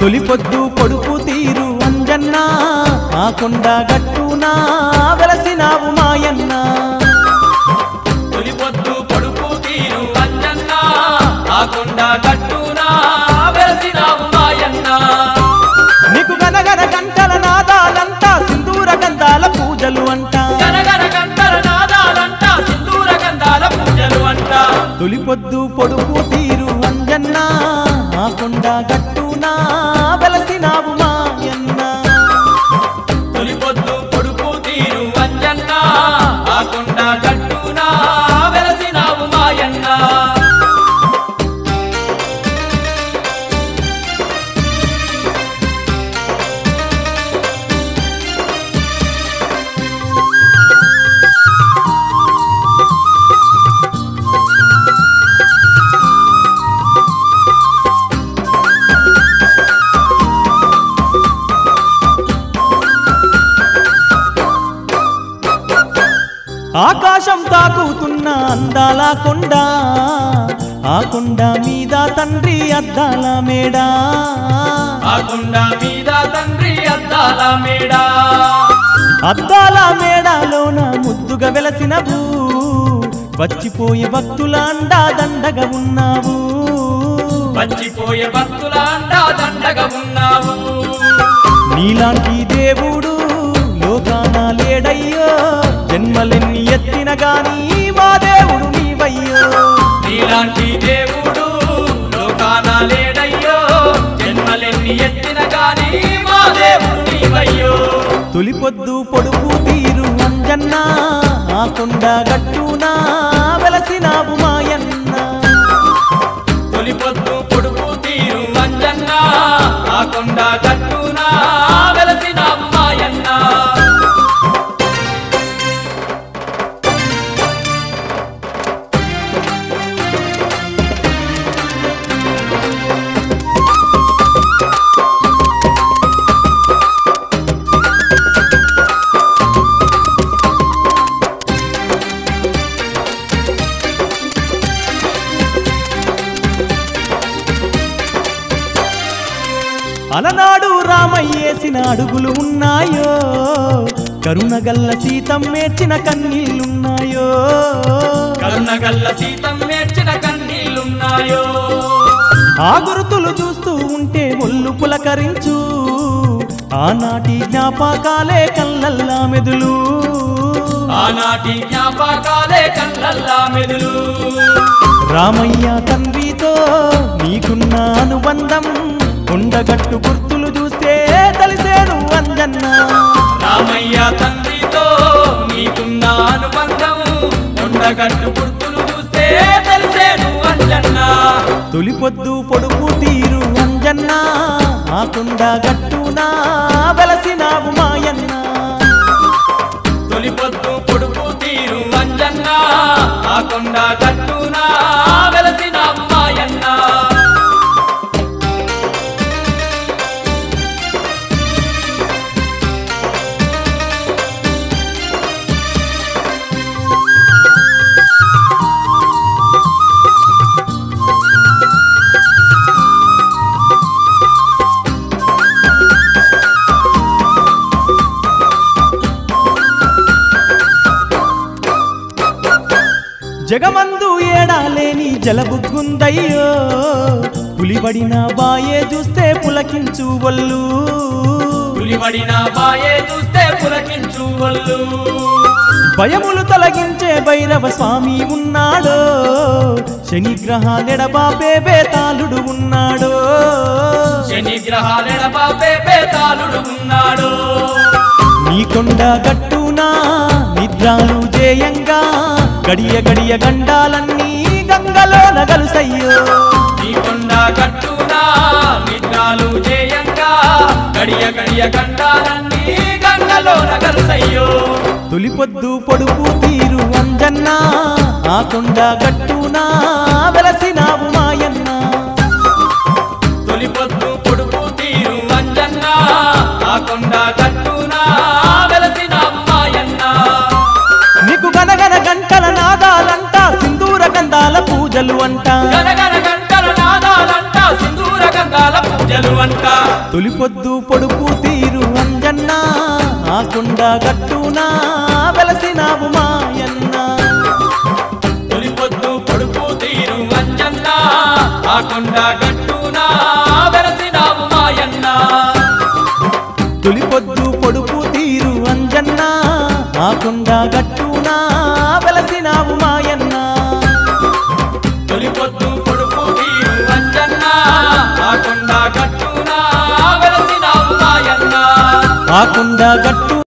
తొలి పొద్దు పొడుపు తీరు అంజన్న ఆ కొండ గట్టునా వెలసినావు మాయన్న తొలి పొద్దు పొడుపు తీరు అంజన్న ఆ కొండ కట్టునా వెలసినావు మాయన్న నీకు గనగన గంటల నాదాలంతా సింధూర గంధాల పూజలు అంట గనగన గంటల నాదాలంట సింధూర గంధాల పూజలు అంట తొలి పొద్దు పొడుపు తీరు అంజన్న ఆ కొండ గట్టునా వెలసినావు మాయన్న తొలి పొద్దు పొడుపు తీరు అంజన్న ఆ కొండ కట్టునా వెలసినావు మాయన్న ఆకాశం తాకుతున్న అందాల కొండ ఆ కొండ మీద తండ్రి అద్దాల మేడా ఆ కొండ మీద తండ్రి అద్దాల మేడ అద్దాల మేడాలోన ముద్దుగా వెలసినవు వచ్చిపోయే భక్తుల అండా దండగా ఉన్నావు వచ్చిపోయే భక్తుల అండా దండగా ఉన్నావు నీలాంటి దేవుడు లోకాన లేడయ్యో జన్మలెన్ని ఎత్తిన గాని మా దేవుడు నీవయ్యో నీలాంటి దేవుడు లోకాన లేడయ్యో జన్మలెన్ని ఎత్తిన గాని మా దేవుడు నీవయ్యో తొలి పొద్దు పొడుపు తీరు అంజన్న ఆ కొండ గట్టునా వెలసినావు మాయన్న తొలి పొద్దు పొడుపు తీరు మంజన్న ఆ కొండ కట్టునా వెలసిన అమ్మాయన్న అలనాడు రామయ్యేసిన అడుగులు ఉన్నాయో కరుణగల్ల సీతం మేర్చిన కన్నీళ్ళున్నాయో కరుణగల్ల సీతం నేర్చిన కన్నీళ్ళున్నాయో ఆ గురుతులు చూస్తూ ఉంటే ఒళ్ళు పులకరించు ఆనాటి జ్ఞాపకాలే కళ్ళల్లా మెదులు ఆనాటి జ్ఞాపకాలే కళ్ళల్లా మెదులు రామయ్య తండ్రితో నీకున్న అనుబంధం కొండగట్టు గుర్తులు చూస్తే తెలిసేను అంజన్న రామయ్య తండ్రితో నీకున్న అనుబంధం కొండగట్టు గుర్తులు చూస్తే తెలిసేను అంజన్న తొలి పొద్దు పొడుపు తీరు అంజన్న ఆ కొండ గట్టునా వెలసినావు మాయన్న తొలి పొద్దు పొడుపు తీరు అంజన్న ఆ కొండ కట్టునా వెలసిన అమ్మాయన్న జగమందు ఏడాలేని జలబుగ్గుందయ్యో పులిబడిన బాయే చూస్తే పులకించు వల్లు పులిబడిన బాయే చూస్తే పులకించు వల్లు భయములు తొలగించే భైరవ స్వామి ఉన్నాడో శనిగ్రహాలెడబాపే బేతాళుడు ఉన్నాడో శని గ్రహాలెడబాపే పేతాళుడు ఉన్నాడు నీ కొండ గట్టునా నిద్రాలు జేయంగా గడియ గడియ గండాలన్నీ గంగలో నగలుసయ్యో నీ కొండ కట్టునా నిద్రాలు జేయంగా గడియ గడియ గండాలన్నీ గంగలో నగలుసయ్యో తొలి పొద్దు పొడుపు తీరు అంజన్న ఆ కొండ గట్టునా వెలసినావు మాయన్న తొలి పొద్దు పొడుపు తీరు అంజన్న ఆ కొండ కట్టునా వెలసిన అమ్మాయన్న నీకు గనగన గంటల నాదాలంట సింధూర గంధాల పూజలు అంట గనగన గంటల నాదాలంట సింధూర గంగాల పూజ పూజలు అంట తొలిపొద్దు పొడుపు తీరు అంజన్న ఆ కొండ గట్టునా వెలసినావు మాయన్న తొలిపొద్దు పొడుపు తీరు అంజన్న ఆ కొండ గట్టునా వెలసినావు మాయన్న తొలిపొద్దు పొడుపు తీరు అంజన్న ఆ కొండ గట్టునా వెలసినావు మాయన్న తొలిపొద్దు పొడుపు తీరు అంజన్న ఆ కొండ గట్టునా వెలసినావు మాయన్న ఆ కొండ గట్టు